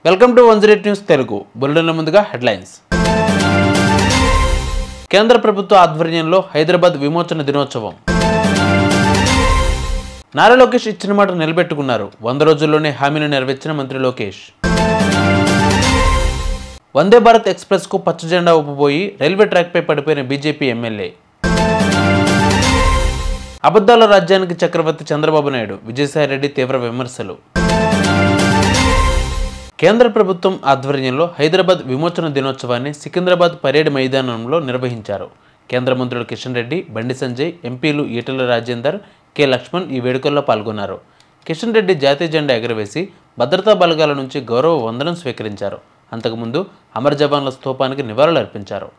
welcome to one zero news Telugu బులెటిన్ల ముందుగా headlines కేంద్ర ప్రభుత్వ ఆధ్వర్యంలో హైదరాబాద్ విమోచన దినోత్సవం నారా లోకేష్ ఇచ్చిన మాట నిలబెట్టుకున్నారు వంద రోజుల్లోనే హామీని నెరవేర్చిన మంత్రి లోకేష్ వందే భారత్ ఎక్స్ప్రెస్కు పచ్చ జెండా ఊపబోయి రైల్వే ట్రాక్పై పడిపోయిన బీజేపీ ఎమ్మెల్యే అబద్ధాల రాజ్యానికి చక్రవర్తి చంద్రబాబు నాయుడు విజయసాయిరెడ్డి తీవ్ర విమర్శలు కేంద్ర ప్రభుత్వం ఆధ్వర్యంలో హైదరాబాద్ విమోచన దినోత్సవాన్ని సికింద్రాబాద్ పరేడ్ మైదానంలో నిర్వహించారు కేంద్ర మంత్రులు కిషన్ రెడ్డి బండి సంజయ్ ఎంపీలు ఈటెల రాజేందర్ కె లక్ష్మణ్ ఈ వేడుకల్లో పాల్గొన్నారు కిషన్ రెడ్డి జాతీయ జెండా ఎగరవేసి భద్రతా బలగాల నుంచి గౌరవ వందనం స్వీకరించారు అంతకుముందు అమర్ జవాన్ల స్తూపానికి నివాళులు అర్పించారు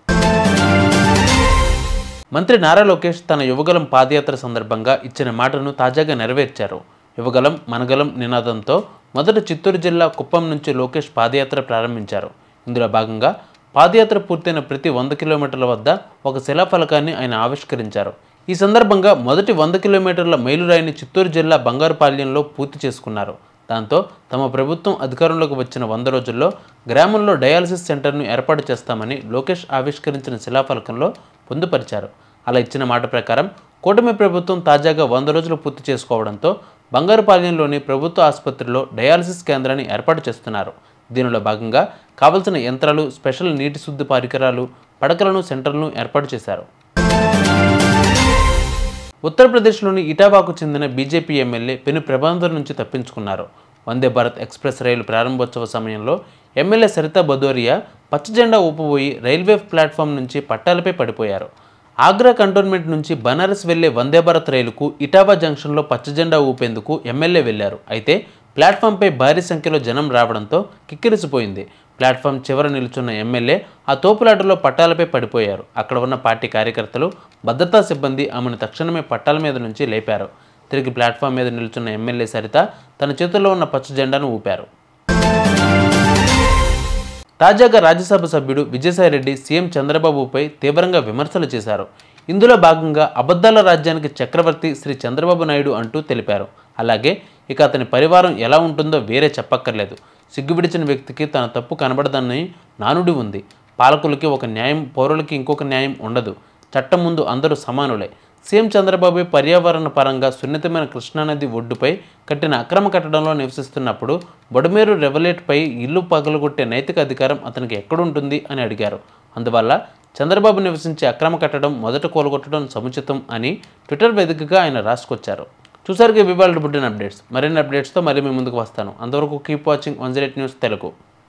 మంత్రి నారా లోకేష్ తన యువగలం పాదయాత్ర సందర్భంగా ఇచ్చిన మాటను తాజాగా నెరవేర్చారు యువగలం మనగలం నినాదంతో మొదట చిత్తూరు జిల్లా కుప్పం నుంచి లోకేష్ పాదయాత్ర ప్రారంభించారు ఇందులో భాగంగా పాదయాత్ర పూర్తయిన ప్రతి వంద కిలోమీటర్ల వద్ద ఒక శిలాఫలకాన్ని ఆయన ఆవిష్కరించారు ఈ సందర్భంగా మొదటి వంద కిలోమీటర్ల మైలురాయిని చిత్తూరు జిల్లా బంగారుపాళ్యంలో పూర్తి చేసుకున్నారు దాంతో తమ ప్రభుత్వం అధికారంలోకి వచ్చిన వంద రోజుల్లో గ్రామంలో డయాలసిస్ సెంటర్ను ఏర్పాటు చేస్తామని లోకేష్ ఆవిష్కరించిన శిలాఫలకంలో పొందుపరిచారు అలా ఇచ్చిన మాట ప్రకారం కూటమి ప్రభుత్వం తాజాగా వంద రోజులు పూర్తి చేసుకోవడంతో బంగారుపాలెంలోని ప్రభుత్వ ఆసుపత్రిలో డయాలసిస్ కేంద్రాన్ని ఏర్పాటు చేస్తున్నారు దీనిలో భాగంగా కావలసిన యంత్రాలు స్పెషల్ నీటి శుద్ధి పరికరాలు పడకలను సెంటర్లను ఏర్పాటు చేశారు ఉత్తరప్రదేశ్లోని ఇటావాకు చెందిన బీజేపీ ఎమ్మెల్యే పెను ప్రబంధం నుంచి తప్పించుకున్నారు వందే భారత్ ఎక్స్ప్రెస్ రైలు ప్రారంభోత్సవ సమయంలో ఎమ్మెల్యే సరితా భదోరియా పచ్చ జెండా ఊపబోయి రైల్వే ప్లాట్ఫామ్ నుంచి పట్టాలపై పడిపోయారు ఆగ్రా కంటోన్మెంట్ నుంచి బనారస్ వెళ్లే వందే భారత్ రైలుకు ఇటావా జంక్షన్లో పచ్చ జెండా ఊపేందుకు ఎమ్మెల్యే వెళ్లారు అయితే ప్లాట్ఫామ్పై భారీ సంఖ్యలో జనం రావడంతో కిక్కిరిసిపోయింది ప్లాట్ఫామ్ చివర నిలుచున్న ఎమ్మెల్యే ఆ తోపులాటలో పట్టాలపై పడిపోయారు అక్కడ ఉన్న పార్టీ కార్యకర్తలు భద్రతా సిబ్బంది ఆమెను తక్షణమే పట్టాల మీద నుంచి లేపారు తిరిగి ప్లాట్ఫామ్ మీద నిలుచున్న ఎమ్మెల్యే సరిత తన చేతుల్లో ఉన్న పచ్చ జెండాను ఊపారు తాజాగా రాజ్యసభ సభ్యుడు విజయసాయిరెడ్డి సీఎం చంద్రబాబుపై తీవ్రంగా విమర్శలు చేశారు ఇందులో భాగంగా అబద్ధాల రాజ్యానికి చక్రవర్తి శ్రీ చంద్రబాబు నాయుడు అంటూ తెలిపారు అలాగే ఇక అతని పరివారం ఎలా ఉంటుందో వేరే చెప్పక్కర్లేదు సిగ్గువిడిచిన వ్యక్తికి తన తప్పు కనబడదని నానుడి ఉంది పాలకులకి ఒక న్యాయం పౌరులకి ఇంకొక న్యాయం ఉండదు చట్టం ముందు అందరూ సమానులే సీఎం చంద్రబాబు పర్యావరణ పరంగా సున్నితమైన కృష్ణానది ఒడ్డుపై కట్టిన అక్రమ కట్టడంలో నివసిస్తున్నప్పుడు బొడమేరు రెవలేట్పై ఇల్లు పగలగొట్టే నైతిక అధికారం అతనికి ఎక్కడుంటుంది అని అడిగారు అందువల్ల చంద్రబాబు నివసించే అక్రమ కట్టడం మొదట కూలగొట్టడం సముచితం అని ట్విట్టర్ వేదికగా ఆయన రాసుకొచ్చారు చూసారుగా వివాళ బుడ్డిన అప్డేట్స్ మరిన్ని అప్డేట్స్తో మళ్ళీ మీ ముందుకు వస్తాను అంతవరకు keep watching one zero news Telugu